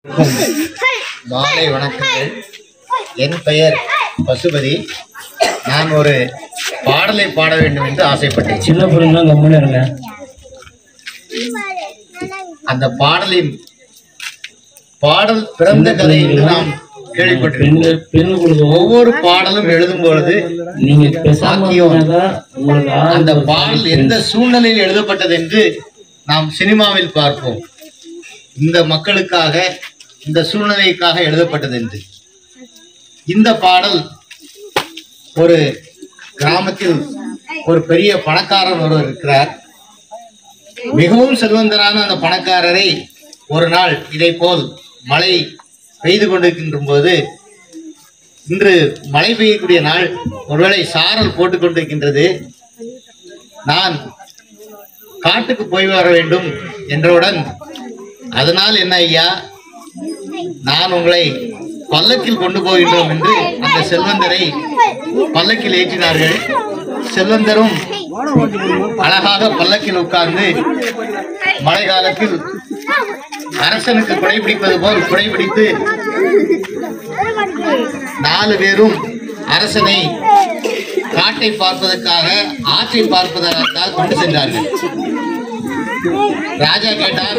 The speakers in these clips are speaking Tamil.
மாலை வணக்கங்கள் என் பெயர் பசுபதி நான் ஒரு பாடலை பாட வேண்டும் என்று ஆசைப்பட்டேன் சின்ன பிள்ளைங்க கம்முன்னு இருங்க அந்த பாடலின் பாடல் பிறந்த கதை என்று நாம் கேள்விப்பட்டிருக்கோம் பெண்ணு பெண்ணு கொடுக்கவும் ஒவ்வொரு பாடலும் எழுதும் பொழுது நீங்க பேசாம பாக்கியம். இருந்தாதான் உங்களுக்கு அந்த ஆறுதல் பாடல் எந்த சூழ்நிலையில் எழுதப்பட்டது என்று நாம் சினிமாவில் பார்ப்போம் இந்த மக்களுக்காக இந்த சூழ்நிலைக்காக எழுதப்பட்டது என்று இந்த பாடல் ஒரு கிராமத்தில் ஒரு பெரிய பணக்காரர் ஒருவர் இருக்கிறார் மிகவும் செல்வந்தரான அந்த பணக்காரரை ஒரு நாள் இதை போல் மழை பெய்து கொண்டிருக்கின்ற போது இன்று மழை பெய்யக்கூடிய நாள் ஒருவேளை சாரல் போட்டுக் கொண்டிருக்கின்றது நான் காட்டுக்கு போய் வர வேண்டும் என்றவுடன் அதனால் என்ன ஐயா நான் உங்களை பல்லக்கில் கொண்டு போகின்றோம் என்று அந்த செல்வந்தரை பல்லக்கில் ஏற்றினார்கள் செல்வந்தரும் அழகாக பல்லக்கில் உட்கார்ந்து மழை காலத்தில் அரசனுக்கு குடைபிடிப்பது போல் குடைபிடித்து நாலு பேரும் அரசனை காட்டை பார்ப்பதற்காக ஆற்றை பார்ப்பதற்காக கொண்டு சென்றார்கள் ராஜா கேட்டார்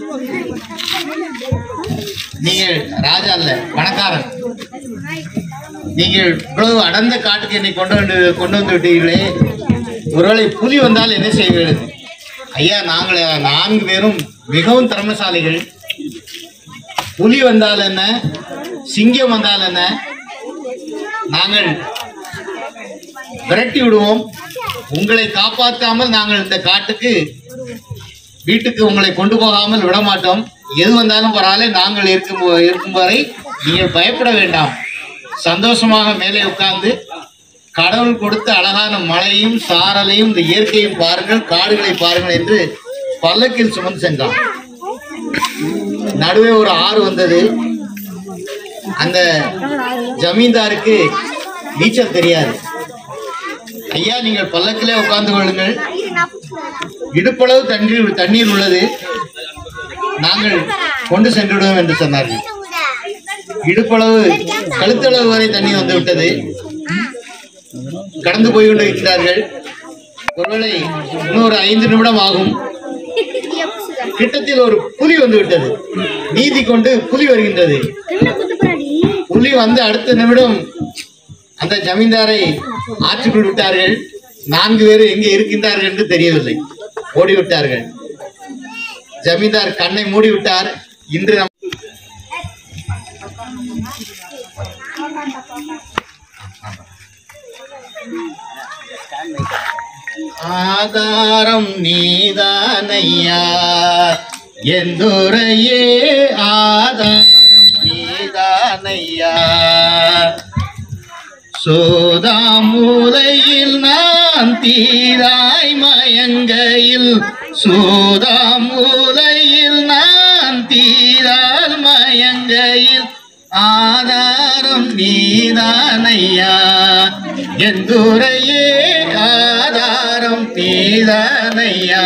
நீங்கள் ராஜா அல்ல பணக்காரன் நீங்கள் இவ்வளவு அடர்ந்த காட்டுக்கு என்னை கொண்டு வந்து கொண்டு வந்து விட்டீர்களே ஒருவேளை புலி வந்தால் என்ன செய்வீர்கள் ஐயா நாங்கள் நான்கு பேரும் மிகவும் திறமசாலிகள் புலி வந்தால் என்ன சிங்கம் வந்தால் என்ன நாங்கள் விரட்டி விடுவோம் உங்களை காப்பாற்றாமல் நாங்கள் இந்த காட்டுக்கு வீட்டுக்கு உங்களை கொண்டு போகாமல் விட மாட்டோம் எது வந்தாலும் பரவாயில்ல நாங்கள் இருக்கும் இருக்கும் வரை நீங்கள் பயப்பட வேண்டாம் சந்தோஷமாக மேலே உட்கார்ந்து கடவுள் கொடுத்த அழகான மழையும் சாரலையும் இந்த இயற்கையும் பாருங்கள் காடுகளை பாருங்கள் என்று பல்லக்கில் சுமந்து சென்றான் நடுவே ஒரு ஆறு வந்தது அந்த ஜமீன்தாருக்கு நீச்சல் தெரியாது ஐயா நீங்கள் பல்லக்கிலே உட்கார்ந்து கொள்ளுங்கள் இடுப்பளவு தண்ணீர் தண்ணீர் உள்ளது நாங்கள் கொண்டு சென்று விடுவோம் என்று சொன்னார்கள் இடுப்பளவு கழுத்தளவு வரை தண்ணீர் வந்து விட்டது கடந்து போய் கொண்டிருக்கிறார்கள் ஒருவேளை இன்னொரு ஐந்து நிமிடம் ஆகும் கிட்டத்தில் ஒரு புலி வந்து விட்டது நீதி கொண்டு புலி வருகின்றது புலி வந்து அடுத்த நிமிடம் அந்த ஜமீன்தாரை ஆற்றுக்குள் விட்டார்கள் நான்கு பேர் எங்கே இருக்கின்றார்கள் என்று தெரியவில்லை ஓடிவிட்டார்கள் ஜமீன்தார் கண்ணை மூடி விட்டார் இன்று நம் ஆதாரம் நீதானையா எந்துரையே ஆதாரம் நீதானையா சோதாமூலையில் நான் தீராய் மயங்கையில் சோதாமூலையில் நான் தீரால் மயங்கையில் ஆதாரம் நீதானையா எந்துரையே ஆதாரம் நீதானையா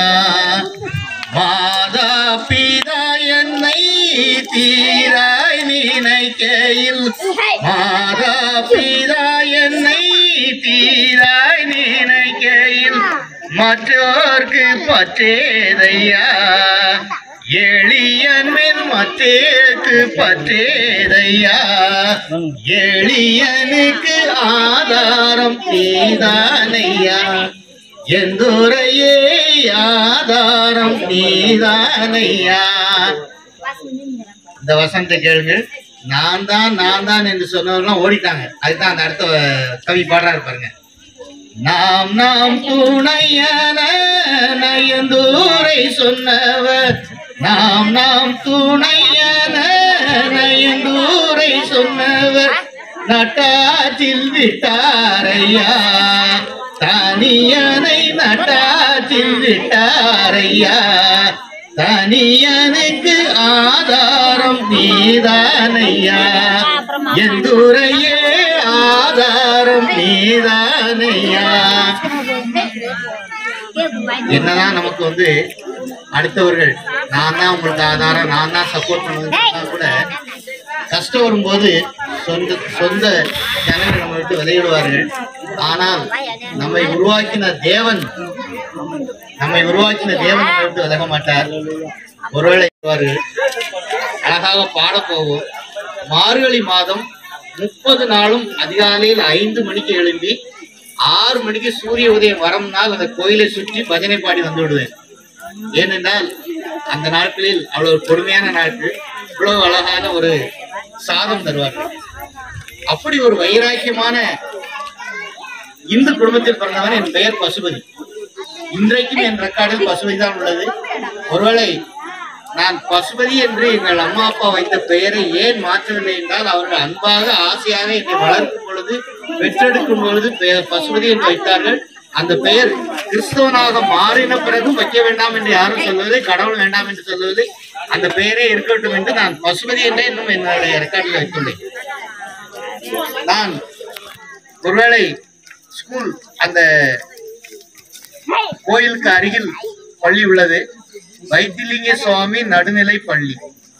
மாதா பிதா என்னை தீராய் நினைக்கையில் மாதா பிதா என்னை தீராய் நினைக்கையில் மற்றோர்க்கு பற்றேதையா எளியன் மேல் மற்றேற்கு பற்றேதையா எளியனுக்கு ஆதாரம் நீதானையா எந்துரையே ஆதாரம் நீதானையா இந்த வசந்த கேளுங்கள் நான் தான் நான் தான் என்று சொன்னவர்கள்லாம் ஓடிட்டாங்க அதுதான் அந்த அடுத்த அஹ், கவி பாடுறாரு பாருங்க நாம் நாம் துணையன நயந்தூரை சொன்னவர் நாம் நாம் துணையன நயந்தூரை சொன்னவர் நட்டாற்றில் விட்டாரையா தனியனை நட்டாற்றில் விட்டாரையா தனியனுக்கு ஆதாரம் நீதானையா எந்துரையே ஆதாரம் நீதானையா என்னதான் நமக்கு வந்து அடுத்தவர்கள் நான் தான் உங்களுக்கு ஆதாரம் நான் தான் சப்போர்ட் பண்ணுவேன்னு கூட கஷ்டம் வரும்போது சொந்த சொந்த ஜனங்கள் நம்ம விட்டு விளையிடுவார்கள் ஆனால் நம்மை உருவாக்கின தேவன் நம்மை உருவாக்கின தேவன் நம்மை விட்டு விலக மாட்டார் ஒருவேளை வருவார்கள் அழகாக பாட போவோம் மார்கழி மாதம் முப்பது நாளும் அதிகாலையில் ஐந்து மணிக்கு எழும்பி ஆறு மணிக்கு சூரிய உதயம் வரம்னால் அந்த கோயிலை சுற்றி பஜனை பாடி வந்து விடுவேன் ஏனென்றால் அந்த நாட்களில் அவ்வளவு பொறுமையான நாட்கள் இவ்வளவு அழகான ஒரு சாதம் தருவார்கள் அப்படி ஒரு வைராக்கியமான இந்து குடும்பத்தில் பிறந்தவன் என் பெயர் பசுபதி இன்றைக்கும் என் ரெக்கார்டில் பசுபதி தான் உள்ளது ஒருவேளை நான் பசுபதி என்று எங்கள் அம்மா அப்பா வைத்த பெயரை ஏன் மாற்றவில்லை என்றால் அவர்கள் அன்பாக ஆசையாக என்னை வளர்க்கும் பொழுது பெற்றெடுக்கும் பொழுது பெயர் பசுபதி என்று வைத்தார்கள் அந்த பெயர் கிறிஸ்தவனாக மாறின பிறகும் வைக்க வேண்டாம் என்று யாரும் சொல்வதில்லை கடவுள் வேண்டாம் என்று சொல்வதில்லை அந்த பெயரே இருக்கட்டும் என்று நான் பசுபதி என்றே இன்னும் என்னுடைய ரெக்கார்டில் வைத்துள்ளேன் நான் ஒருவேளை ஸ்கூல் அந்த கோயிலுக்கு அருகில் பள்ளி உள்ளது வைத்திலிங்க சுவாமி நடுநிலை பள்ளி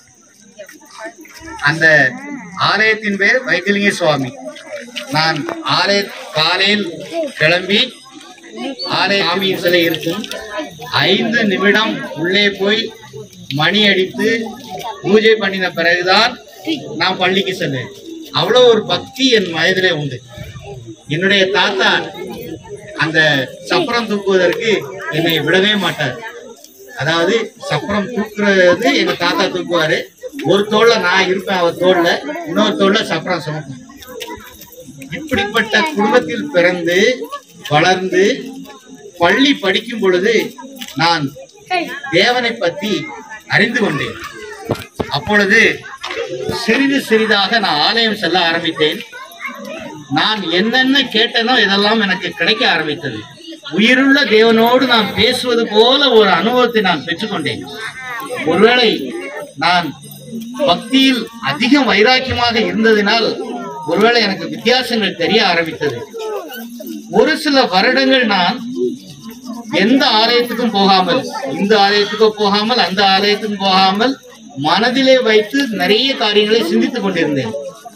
அந்த ஆலயத்தின் பேர் வைத்திலிங்க சுவாமி நான் ஆலய காலையில் கிளம்பி ஆலய சாமியின் சிலை இருக்கும் ஐந்து நிமிடம் உள்ளே போய் மணி அடித்து பூஜை பண்ணின பிறகுதான் நான் பள்ளிக்கு செல்வேன் அவ்வளவு ஒரு பக்தி என் வயதிலே உண்டு என்னுடைய தாத்தா அந்த சப்பரம் தூக்குவதற்கு என்னை விடவே மாட்டார் அதாவது சப்பரம் தூக்குறது எங்க தாத்தா தூக்குவாரு ஒரு தோல்ல நான் இருப்பேன் அவர் தோல்ல இன்னொரு தோல்ல சப்பரம் சுமக்கும் இப்படிப்பட்ட குடும்பத்தில் பிறந்து வளர்ந்து பள்ளி படிக்கும் பொழுது நான் தேவனை பற்றி அறிந்து கொண்டேன் அப்பொழுது சிறிது சிறிதாக நான் ஆலயம் செல்ல ஆரம்பித்தேன் நான் என்னென்ன கேட்டனோ இதெல்லாம் எனக்கு கிடைக்க ஆரம்பித்தது உயிருள்ள தேவனோடு நான் பேசுவது போல ஒரு அனுபவத்தை நான் பெற்றுக்கொண்டேன் ஒருவேளை நான் பக்தியில் அதிக வைராக்கியமாக இருந்ததினால் ஒருவேளை எனக்கு வித்தியாசங்கள் தெரிய ஆரம்பித்தது ஒரு சில வருடங்கள் நான் எந்த ஆலயத்துக்கும் போகாமல் இந்த ஆலயத்துக்கும் போகாமல் அந்த ஆலயத்துக்கும் போகாமல் மனதிலே வைத்து நிறைய காரியங்களை சிந்தித்துக் கொண்டிருந்தேன்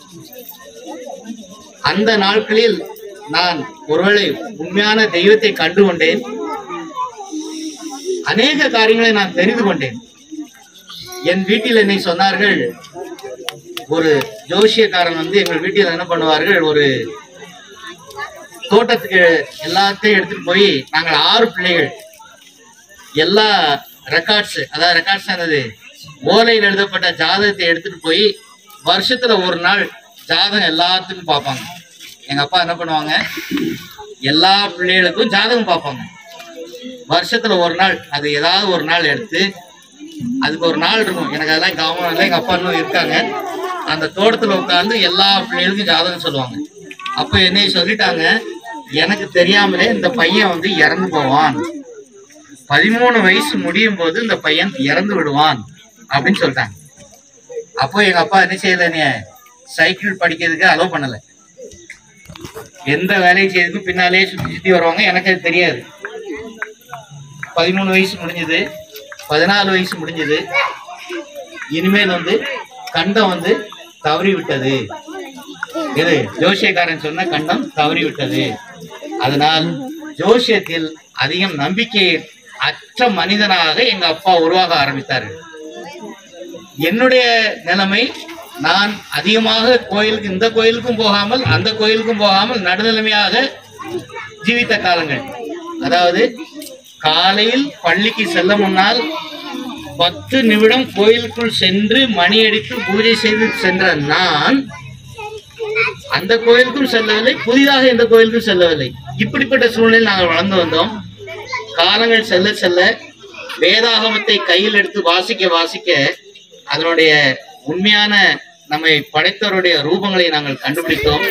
அந்த நாட்களில் நான் ஒருவேளை உண்மையான தெய்வத்தை கண்டு கொண்டேன் அநேக காரியங்களை நான் தெரிந்து கொண்டேன் என் வீட்டில் என்னை சொன்னார்கள் ஒரு ஜோசியக்காரன் வந்து எங்கள் வீட்டில் என்ன பண்ணுவார்கள் ஒரு தோட்டத்துக்கு எல்லாத்தையும் எடுத்துட்டு போய் நாங்கள் ஆறு பிள்ளைகள் எல்லா ரெக்கார்ட்ஸ் அதாவது ரெக்கார்ட்ஸ் என்னது ஓலையில் எழுதப்பட்ட ஜாதகத்தை எடுத்துட்டு போய் வருஷத்துல ஒரு நாள் ஜாதகம் எல்லாத்துக்கும் பார்ப்பாங்க எங்க அப்பா என்ன பண்ணுவாங்க எல்லா பிள்ளைகளுக்கும் ஜாதகம் பார்ப்பாங்க வருஷத்துல ஒரு நாள் அது ஏதாவது ஒரு நாள் எடுத்து அதுக்கு ஒரு நாள் இருக்கும் எனக்கு அதெல்லாம் கவனம் இல்லை எங்க அப்பா இன்னும் இருக்காங்க அந்த தோட்டத்துல உட்காந்து எல்லா பிள்ளைகளுக்கும் ஜாதகம் சொல்லுவாங்க அப்ப என்னை சொல்லிட்டாங்க எனக்கு தெரியாமலே இந்த பையன் வந்து இறந்து போவான் பதிமூணு வயசு முடியும் போது இந்த பையன் இறந்து விடுவான் அப்படின்னு சொல்லிட்டாங்க அப்போ எங்க அப்பா என்ன செய்யல நீ சைக்கிள் படிக்கிறதுக்கு அலோவ் பண்ணல எந்த வேலையும் செய்யறதுக்கும் பின்னாலே சுத்தி சுத்தி வருவாங்க எனக்கு அது தெரியாது பதிமூணு வயசு முடிஞ்சது பதினாலு வயசு முடிஞ்சது இனிமேல் வந்து கண்டம் வந்து தவறி விட்டது இது ஜோசியக்காரன் சொன்ன கண்டம் தவறி விட்டது அதனால் ஜோசியத்தில் அதிகம் நம்பிக்கை அற்ற மனிதனாக எங்க அப்பா உருவாக ஆரம்பித்தார்கள் என்னுடைய நிலைமை நான் அதிகமாக கோயிலுக்கு இந்த கோயிலுக்கும் போகாமல் அந்த கோயிலுக்கும் போகாமல் நடுநிலைமையாக ஜீவித்த காலங்கள் அதாவது காலையில் பள்ளிக்கு செல்ல முன்னால் பத்து நிமிடம் கோயிலுக்குள் சென்று மணி அடித்து பூஜை செய்து சென்ற நான் அந்த கோயிலுக்கும் செல்லவில்லை புதிதாக எந்த கோயிலுக்கும் செல்லவில்லை இப்படிப்பட்ட சூழ்நிலையில் நாங்கள் வளர்ந்து வந்தோம் காலங்கள் செல்ல செல்ல வேதாகமத்தை கையில் எடுத்து வாசிக்க வாசிக்க அதனுடைய உண்மையான நம்மை படைத்தவருடைய ரூபங்களை நாங்கள் கண்டுபிடித்தோம்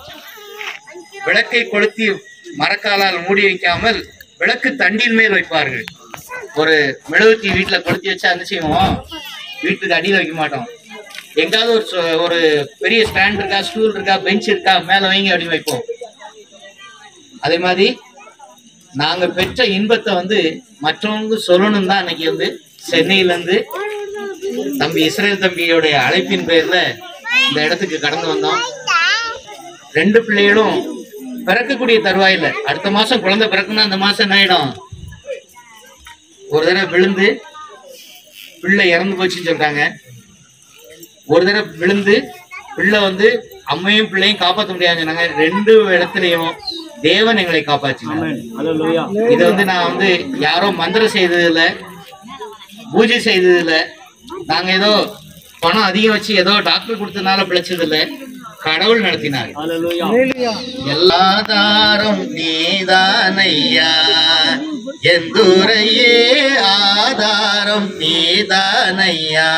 விளக்கை கொளுத்தி மரக்காலால் மூடி வைக்காமல் விளக்கு தண்டின் மேல் வைப்பார்கள் ஒரு மெழுகுத்தி வீட்டுல கொளுத்தி வச்சா என்ன செய்வோம் வீட்டுக்கு அடியில வைக்க மாட்டோம் எங்காவது ஒரு சு- ஒரு பெரிய ஸ்டாண்ட் இருக்கா ஸ்டூல் இருக்கா பெஞ்ச் இருக்கா மேல வைங்க அப்படின்னு வைப்போம் அதே மாதிரி நாங்க பெற்ற இன்பத்தை வந்து மற்றவங்க சொல்லணும் தான் அன்னைக்கு வந்து சென்னையில இருந்து தம்பி இஸ்ரேல் தம்பியோடைய அழைப்பின் பேர்ல இந்த இடத்துக்கு கடந்து வந்தோம் ரெண்டு பிள்ளைகளும் பிறக்கக்கூடிய தருவாயில அடுத்த மாசம் குழந்தை பிறக்குன்னா அந்த மாசம் என்ன ஆயிடும் ஒரு தடவை விழுந்து பிள்ளை இறந்து போச்சுன்னு சொல்றாங்க ஒரு தடவை விழுந்து பிள்ளை வந்து அம்மையும் பிள்ளையும் காப்பாற்ற முடியாதுன்னு சொன்னாங்க ரெண்டு இடத்துலயும் தேவன் எங்களை காப்பாற்றினார் இதை வந்து நான் வந்து யாரோ மந்திரம் செய்ததில்ல பூஜை செய்ததில்ல நாங்க ஏதோ பணம் அதிகம் வச்சு ஏதோ டாக்டர் கொடுத்ததுனால பிழைச்சதில்ல கடவுள் நடத்தினார் எல்லாதாரம் நீதானையா எந்துரையே ஆதாரம் நீதானையா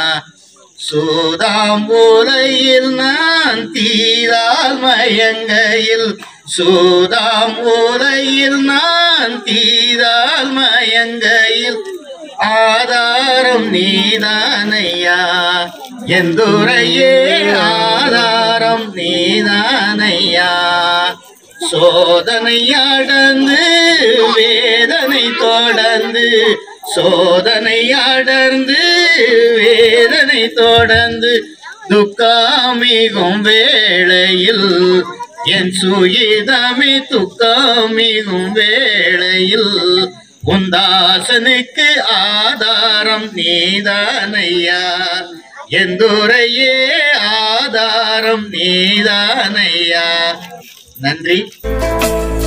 சூதாம்பூலையில் நான் தீரால் மயங்கையில் சூதாம்பூலையில் நான் தீரால் மயங்கையில் ஆதாரம் நீதானையா எந்துரையே ஆதாரம் நீதானையா சோதனை அடர்ந்து வேதனை தொடர்ந்து சோதனை அடர்ந்து வேதனை தொடர்ந்து துக்காமிகும் வேளையில் என் சுயிதமே துக்காமிகும் வேளையில் உந்தாசனுக்கு ஆதாரம் நீதானையா எந்துரையே ஆதாரம் நீதானையா நன்றி